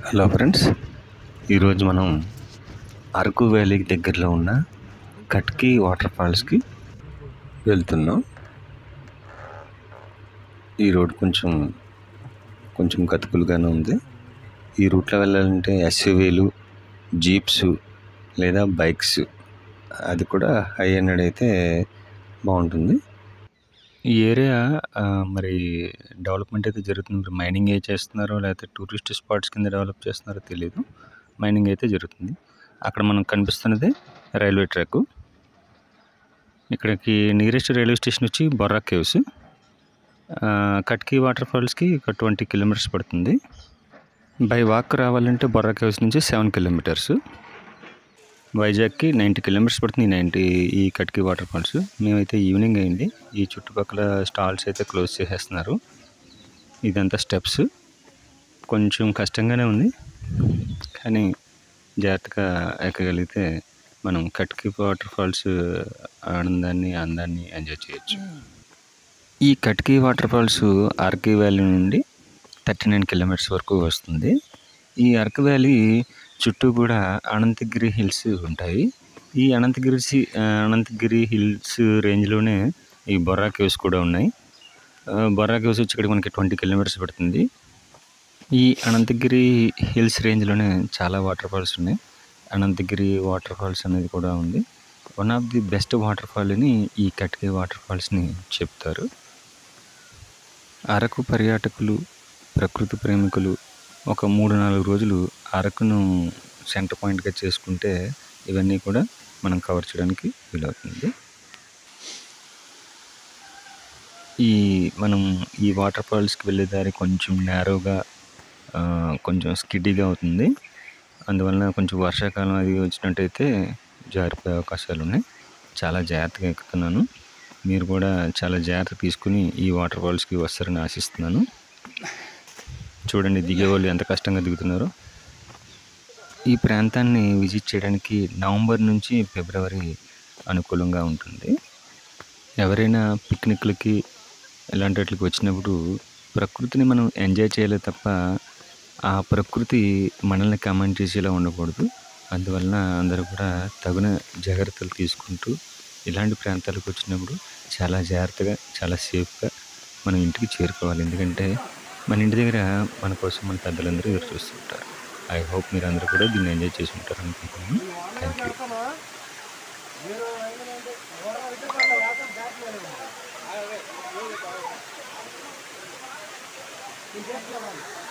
Hello friends ఈరోజు మనం అరకు వ్యాలీకి దగ్గరలో ఉన్న కట్కి వాటర్ ఫాల్స్కి వెళ్తున్నాం ఈ రోడ్ కొంచెం కొంచెం గతుకులుగానే ఉంది ఈ రూట్లో వెళ్ళాలంటే ఎస్యూవీలు జీప్స్ లేదా బైక్స్ అది కూడా హై హండ్రెడ్ అయితే బాగుంటుంది ఈ ఏరియా ఆ, మరి డెవలప్మెంట్ అయితే జరుగుతుంది ఇప్పుడు మైనింగ్ ఏ చేస్తున్నారో లేకపోతే టూరిస్ట్ స్పాట్స్ కింద డెవలప్ చేస్తున్నారో తెలియదు మైనింగ్ అయితే జరుగుతుంది అక్కడ మనకు కనిపిస్తున్నది రైల్వే ట్రాక్ ఇక్కడికి నియరెస్ట్ రైల్వే స్టేషన్ వచ్చి బొర్రా కేవ్స్ ఆ, కట్కి వాటర్ ఫాల్స్కి ఒక ట్వంటీ కిలోమీటర్స్ పడుతుంది బై వాక్ రావాలంటే బొర్రా కేవ్స్ నుంచి సెవెన్ కిలోమీటర్స్ వైజాగ్కి నైంటీ కిలోమీటర్స్ పడుతుంది నైంటీ ఈ కట్కి వాటర్ ఫాల్స్ మేమైతే ఈవినింగ్ అయింది ఈ చుట్టుపక్కల స్టాల్స్ అయితే క్లోజ్ చేసేస్తున్నారు ఇదంతా స్టెప్స్ కొంచెం కష్టంగానే ఉంది కానీ జాగ్రత్తగా ఎక్కగలిగితే మనం కట్కి వాటర్ ఫాల్స్ ఆనందాన్ని అందాన్ని ఎంజాయ్ చేయొచ్చు ఈ Katiki water falls RK valley నుండి థర్టీ నైన్ కిలోమీటర్స్ వరకు వస్తుంది ఈ అరకు వ్యాలీ చుట్టూ కూడా అనంతగిరి హిల్స్ ఉంటాయి ఈ అనంతగిరి సి- ఆ, అనంతగిరి హిల్స్ రేంజ్లోనే ఈ బొర్రా కేవ్స్ కూడా ఉన్నాయి ఆ, బొర్రా కేవ్స్ వచ్చి ఇక్కడ మనకి ట్వంటీ కిలోమీటర్స్ పడుతుంది ఈ అనంతగిరి హిల్స్ రేంజ్లోనే చాలా వాటర్ ఫాల్స్ ఉన్నాయి అనంతగిరి వాటర్ ఫాల్స్ అనేది కూడా ఉంది one of the best water fall అని ఈ కట్కే వాటర్ ఫాల్స్ని చెప్తారు అరకు పర్యాటకులు ప్రకృతి ప్రేమికులు ఒక మూడు నాలుగు రోజులు అరకును సెంటర్ పాయింట్గా చేసుకుంటే ఇవన్నీ కూడా మనం కవర్ చేయడానికి వీలవుతుంది ఈ మనం ఈ వాటర్ ఫాల్స్కి వెళ్ళే దారి కొంచెం నేరోగా కొంచెం స్కిడ్డీగా అవుతుంది అందువలన కొంచెం వర్షాకాలం అది వచ్చినట్టయితే జారిపోయే అవకాశాలు ఉన్నాయి చాలా జాగ్రత్తగా ఎక్కుతున్నాను మీరు కూడా చాలా జాగ్రత్త తీసుకుని ఈ వాటర్ ఫాల్స్కి వస్తారని ఆశిస్తున్నాను చూడండి దిగే వాళ్ళు ఎంత కష్టంగా దిగుతున్నారో ఈ ప్రాంతాన్ని విజిట్ చేయడానికి నవంబర్ నుంచి ఫిబ్రవరి అనుకూలంగా ఉంటుంది ఎవరైనా పిక్నిక్లకి ఇలాంటి వాటికి వచ్చినప్పుడు ప్రకృతిని మనం ఎంజాయ్ చేయాలి తప్ప ఆ ప్రకృతి మనల్ని కమెంట్ చేసేలా ఉండకూడదు అందువలన అందరూ కూడా తగిన జాగ్రత్తలు తీసుకుంటూ ఇలాంటి ప్రాంతాలకు వచ్చినప్పుడు చాలా జాగ్రత్తగా చాలా సేఫ్గా మనం ఇంటికి చేరుకోవాలి ఎందుకంటే మన ఇంటి దగ్గర మన కోసం మన పెద్దలందరూ ఎదురు చూస్తుంటారు ఐ హోప్ మీరు అందరూ కూడా దీన్ని ఎంజాయ్ చేసి ఉంటారు అనుకుంటున్నాను థ్యాంక్ యూ Thank you.